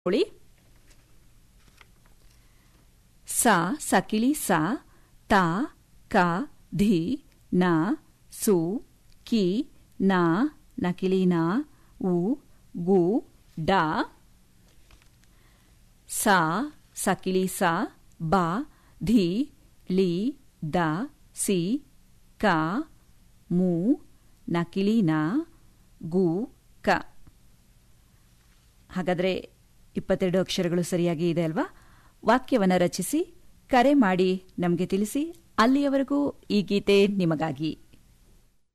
ಉಳಿ ಸಾ ಸಕಿಳಿ ಸಾ ತಾ ಕ ಧಿ ನ ಸು ಕಿ ನ ನಕಿಲಿ ನ ಉ ಗು ಡ ಸಾ ಸಕಿಳಿ ಸಾ ಬಾ ಧಿ ಲಿ ದ ಸಿ ಕ ಮು ನಕಿಲಿ ನ ಗು ಕ ಹಾಗಾದರೆ ಇಪ್ಪತ್ತೆರಡು ಅಕ್ಷರಗಳು ಸರಿಯಾಗಿ ಇದೆ ಅಲ್ವಾ ವಾಕ್ಯವನ್ನು ರಚಿಸಿ ಕರೆ ಮಾಡಿ ನಮಗೆ ತಿಳಿಸಿ ಅಲ್ಲಿಯವರೆಗೂ ಈ ಗೀತೆ ನಿಮಗಾಗಿ